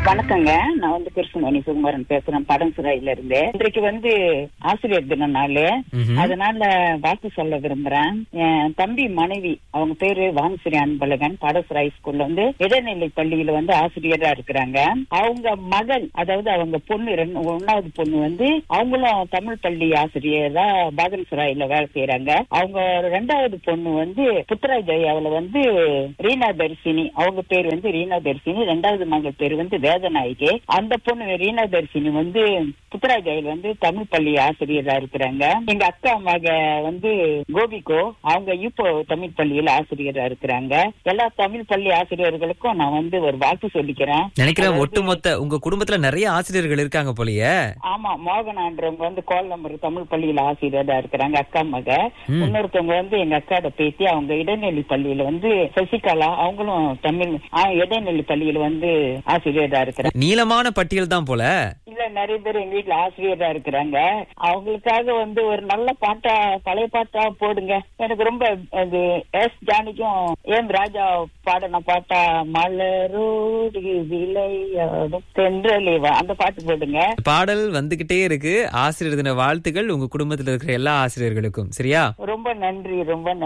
வணக்கங்க நான் வந்து கிருஷ்ணமணி சுகுமாரன் பேசுறேன் படன்சுராயில இருந்து இன்றைக்கு வந்து ஆசிரியர் தின நாள் ம்ஹும். அதனால வாழ்த்து சொல்ல விரும்புறேன் என் தம்பி மனைவி அவங்க பேரு வான்சிரி அன்பழகன் படசுராய் ஸ்கூல்ல வந்து இடைநிலை பள்ளியில வந்து ஆசிரியரா இருக்கிறாங்க அவங்க மகள் அதாவது அவங்க பொண்ணு ரெண்டு ஒன்னாவது பொண்ணு வந்து அவங்களும் தமிழ் பள்ளி ஆசிரியரா பாதல்சுராயில வேலை செய்யறாங்க அவங்க ரெண்டாவது பொண்ணு வந்து புத்தராஜ் ஜெயாவுல வந்து ரீனா தர்சினி அவங்க பேர் வந்து ரீனா தர்சினி ரெண்டாவது மகள் பேர் வந்து வேதநாயகி அந்த பொண்ணு ரீனா தர்சினி வந்து புத்தராஜாயில் வந்து தமிழ் பள்ளி ஆசிரியரா இருக்கிறாங்க எங்க அக்கா மக வந்து கோபிகோ அவங்க இப்போ தமிழ் பள்ளியில ஆசிரியரா இருக்கிறாங்க எல்லா தமிழ் பள்ளி ஆசிரியர்களுக்கும் நான் வந்து ஒரு வாழ்த்து சொல்லிக்கிறேன் நினைக்கிறேன் அதாவது- ஒட்டுமொத்த உங்க குடும்பத்துல நிறைய ஆசிரியர்கள் இருக்காங்க போலயே ஆமா மோகனான்றவங்க வந்து கோலம்பர் தமிழ் பள்ளியில ஆசிரியரா இருக்கிறாங்க அக்கா மக ம். இன்னொருத்தவங்க வந்து எங்க அக்காட பேத்தி அவங்க இடைநிலை பள்ளியில வந்து சசிகலா அவங்களும் தமிழ் ஆ, இடைநிலை பள்ளியில வந்து ஆசிரியரா இருக்கிறாங்க நீளமான பட்டியல் தான் போல இல்ல நிறைய பேர் எங்க வீட்டுல ஆசிரியரா இருக்கிறாங்க அவங்களுக்காக வந்து ஒரு நல்ல பாட்டா பழைய பாட்டா போடுங்க எனக்கு ரொம்ப அது எஸ் ஜானிக்கும் ஏம் ராஜா பாடின பாட்டா மலரோடு விளையாடும் தென்றலேவா அந்த பாட்டு போடுங்க பாடல் வந்துகிட்டே இருக்கு ஆசிரியர் தின வாழ்த்துக்கள் உங்க குடும்பத்துல இருக்கிற எல்லா ஆசிரியர்களுக்கும் சரியா ரொம்ப நன்றி ரொம்ப நன்றி